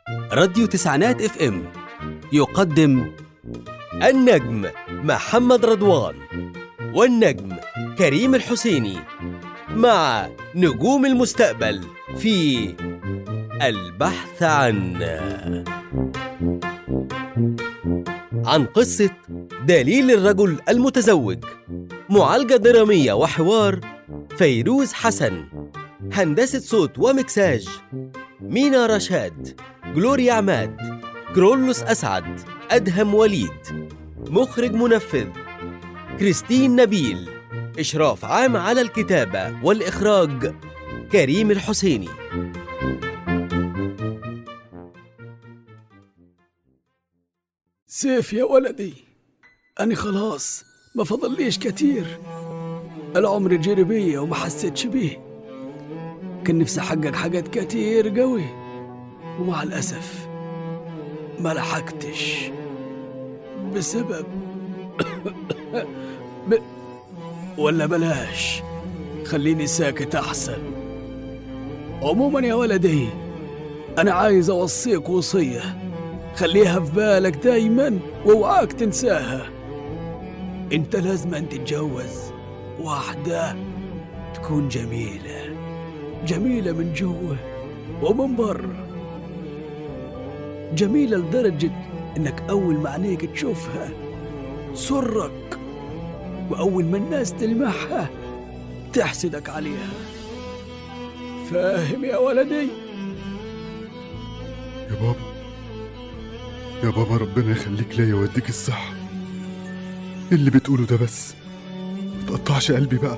راديو تسعينات اف ام يقدم النجم محمد رضوان والنجم كريم الحسيني مع نجوم المستقبل في البحث عن عن قصة دليل الرجل المتزوج معالجة درامية وحوار فيروز حسن هندسة صوت ومكساج مينا رشاد جلوريا عماد كرولوس أسعد أدهم وليد مخرج منفذ كريستين نبيل إشراف عام على الكتابة والإخراج كريم الحسيني سيف يا ولدي أنا خلاص ما فضليش كتير العمر جري بيا وما حسيتش بيه كان نفسي أحقق حاجات كتير قوي ومع الأسف ما لحقتش بسبب ب... ولا بلاش خليني ساكت أحسن عموما يا ولدي أنا عايز أوصيك وصية خليها في بالك دايما واوعاك تنساها انت لازم أن تتجوز واحدة تكون جميلة جميلة من جوه ومن بره جميلة لدرجة انك اول ما عينيك تشوفها سرك واول ما الناس تلمحها تحسدك عليها فاهم يا ولدي يا بابا يا بابا ربنا يخليك ليا ويديك الصحة اللي بتقوله ده بس متقطعش قلبي بقى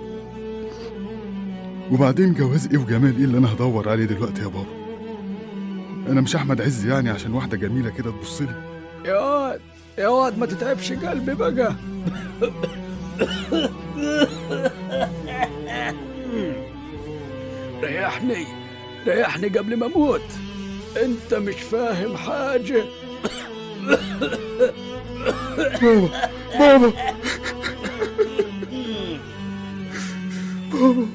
وبعدين جواز ايه وجمال ايه اللي انا هدور عليه دلوقتي يا بابا انا مش احمد عز يعني عشان واحدة جميلة كده تبص لي يا واد يا واد ما تتعبش قلبي بقى ريحني ريحني قبل ما اموت انت مش فاهم حاجه بابا بابا بابا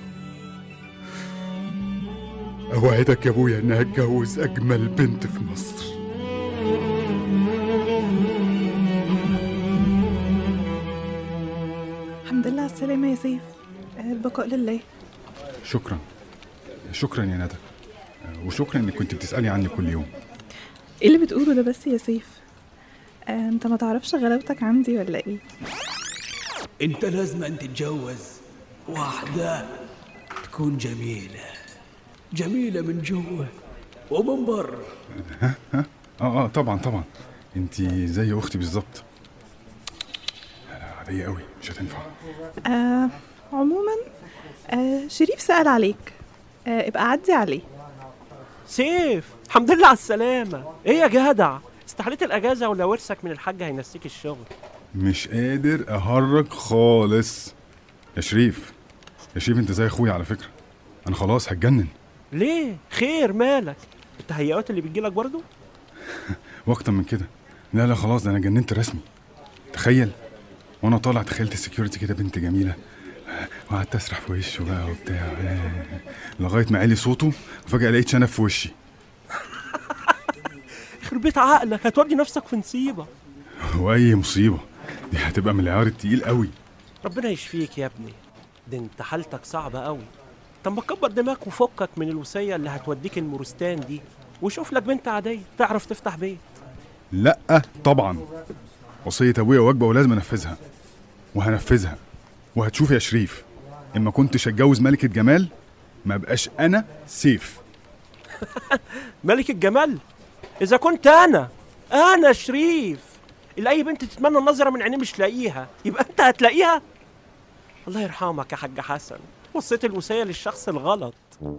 اوعدك يا ابويا اني هتجوز اجمل بنت في مصر الحمد لله على السلامة يا سيف آه، البقاء لله شكرا شكرا يا ندى وشكرا انك كنت بتسالي عني كل يوم ايه اللي بتقوله ده بس يا سيف آه، انت ما تعرفش غلاوتك عندي ولا ايه انت لازم أن تتجوز واحدة تكون جميلة جميلة من جوه ومن بره اه اه طبعا طبعا انت زي اختي بالظبط لا، عادية قوي مش هتنفع آه عموما آه شريف سأل عليك آه ابقى عدي عليه سيف الحمد لله على السلامة ايه يا جدع استحليت الاجازة ولا ورثك من الحاج هينسيك الشغل مش قادر اهرج خالص يا شريف يا شريف انت زي اخويا على فكرة انا خلاص هتجنن ليه خير مالك التهيؤات اللي بتجيلك برضو واكتر من كده لا لا خلاص ده انا جننت رسمي تخيل وانا طالع تخيلت السكيورتي كده بنت جميله وقعدت اسرح في وشه بقى وبتاع لغايه ما عالي صوته وفجاه لقيت شنب في وشي يخرب بيت عقلك هتودي نفسك في نصيبة واي مصيبه دي هتبقى من العيار التقيل قوي ربنا يشفيك يا ابني ده انت حالتك صعبة قوي طب ما كبر دماغك وفكك من الوصية اللي هتوديك المورستان دي وشوف لك بنت عادية تعرف تفتح بيت لا طبعا وصيه ابويا واجبه ولازم انفذها وهنفذها وهتشوف يا شريف اما كنتش اتجوز ملكه جمال ما بقاش انا سيف ملك الجمال اذا كنت انا انا شريف اللي اي بنت تتمنى النظره من عينيه مش لاقيها يبقى انت هتلاقيها الله يرحمك يا حاج حسن وصيت الوصيه للشخص الغلط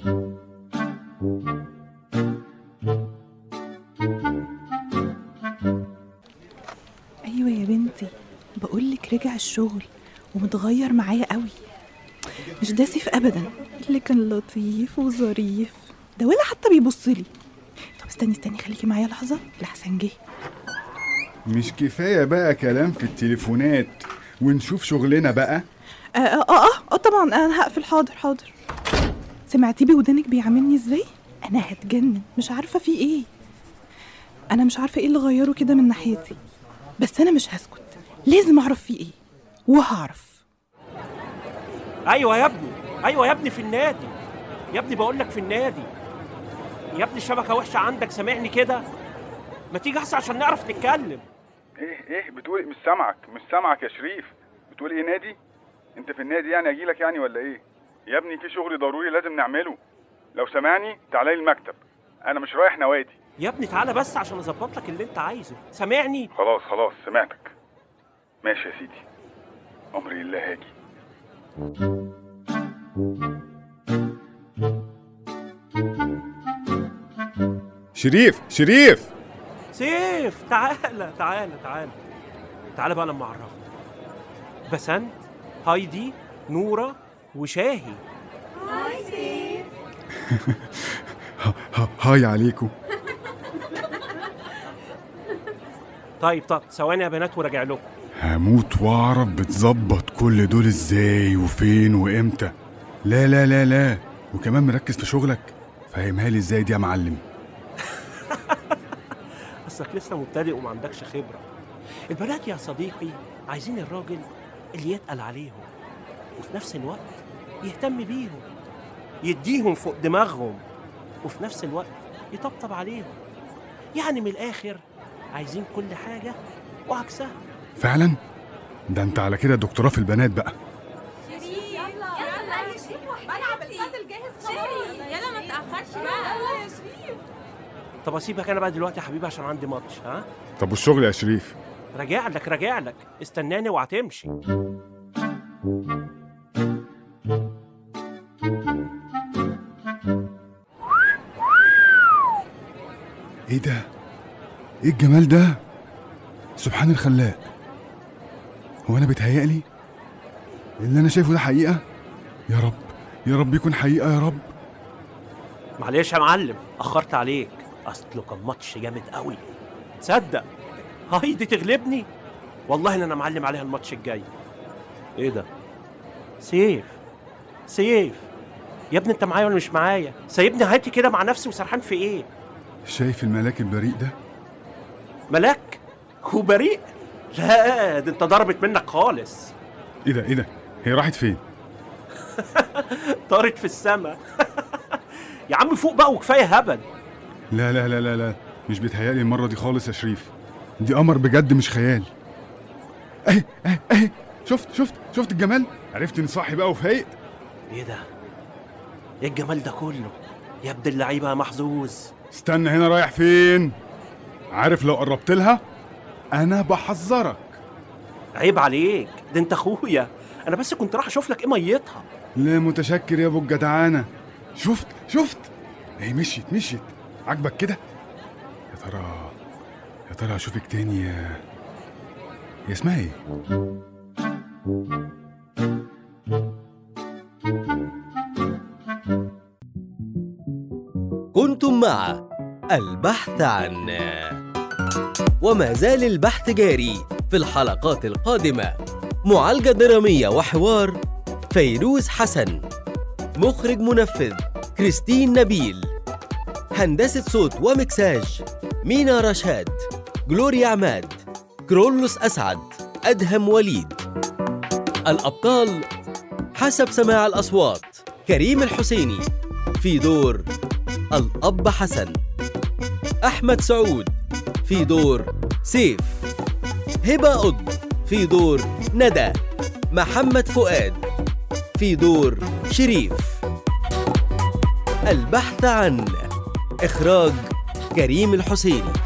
ايوه يا بنتي بقولك رجع الشغل ومتغير معايا قوي مش ده سيف ابدا اللي كان لطيف وظريف ده ولا حتى بيبص لي طب استني استني خليكي معايا لحظه لحسن جه مش كفايه بقى كلام في التليفونات ونشوف شغلنا بقى اه اه اه, آه طبعا انا هقفل حاضر حاضر سمعتي بودانك بيعاملني ازاي انا هتجنن مش عارفه في ايه انا مش عارفه ايه اللي غيره كده من ناحيتي بس انا مش هسكت لازم اعرف فيه ايه وهعرف ايوه يا ابني ايوه يا ابني في النادي يا ابني بقول لك في النادي يا ابني الشبكه وحشه عندك سامعني كده ما تيجي احسن عشان نعرف نتكلم ايه ايه بتقول مش سامعك مش سامعك يا شريف بتقول ايه نادي انت في النادي يعني اجيلك يعني ولا ايه يا ابني في شغل ضروري لازم نعمله لو سامعني تعالى لي المكتب انا مش رايح نوادي يا ابني تعالى بس عشان اظبط لك اللي انت عايزه سامعني خلاص خلاص سمعتك ماشي يا سيدي امري الله هاجي شريف شريف سيف تعالى تعالى تعالى تعالى بقى لما اعرفك بسنت هايدي نورة وشاهي ه- هاي عليكم طيب طب ثواني يا بنات وراجع لكم هموت واعرف بتظبط كل دول ازاي وفين وامتى لا لا لا لا وكمان مركز في شغلك فاهمها لي ازاي دي يا معلم اصلك لسه مبتدئ وما عندكش خبره البنات يا صديقي عايزين الراجل اللي يتقل عليهم وفي نفس الوقت يهتم بيهم يديهم فوق دماغهم وفي نفس الوقت يطبطب عليهم يعني من الاخر عايزين كل حاجه وعكسها فعلا ده انت على كده دكتوراه في البنات بقى يلا يلا يا شريف بلعب البادل جاهز خلاص يلا ما تاخرش بقى يلا يا شريف طب اسيبك انا بقى دلوقتي يا حبيبي عشان عندي ماتش ها طب والشغل يا شريف راجع لك راجع لك استناني وهتمشي ايه ده ايه الجمال ده سبحان الخلاق هو انا بيتهيألي اللي انا شايفه ده حقيقة يا رب يا رب يكون حقيقة يا رب معلش يا معلم اخرت عليك اصله كان ماتش جامد قوي تصدق هايدي تغلبني والله ان انا معلم عليها الماتش الجاي ايه ده سيف سيف يا ابني انت معايا ولا مش معايا سايبني هاتي كده مع نفسي وسرحان في ايه شايف الملاك البريء ده ملاك هو بريء لا ده انت ضربت منك خالص ايه ده ايه ده هي راحت فين طارت في السما يا عم فوق بقى وكفايه هبل لا لا لا لا لا مش بيتهيألي المرة دي خالص يا شريف دي قمر بجد مش خيال اهي اهي اهي شفت شفت شفت الجمال عرفت ان صاحي بقى وفايق ايه ده ايه الجمال ده كله يا ابن اللعيبه يا محظوظ استنى هنا رايح فين عارف لو قربت لها انا بحذرك عيب عليك ده انت اخويا انا بس كنت راح اشوف لك ايه ميتها لا متشكر يا ابو الجدعانه شفت شفت هي مشيت مشيت عاجبك كده يا ترى يا ترى اشوفك تاني يا يا اسمها ايه كنتم مع البحث عن وما زال البحث جاري في الحلقات القادمة معالجة درامية وحوار فيروز حسن مخرج منفذ كريستين نبيل هندسة صوت ومكساج مينا رشاد جلوريا عماد كرولوس أسعد أدهم وليد الأبطال حسب سماع الأصوات كريم الحسيني في دور الأب حسن أحمد سعود في دور سيف هبة قطب في دور ندى محمد فؤاد في دور شريف البحث عن إخراج كريم الحسيني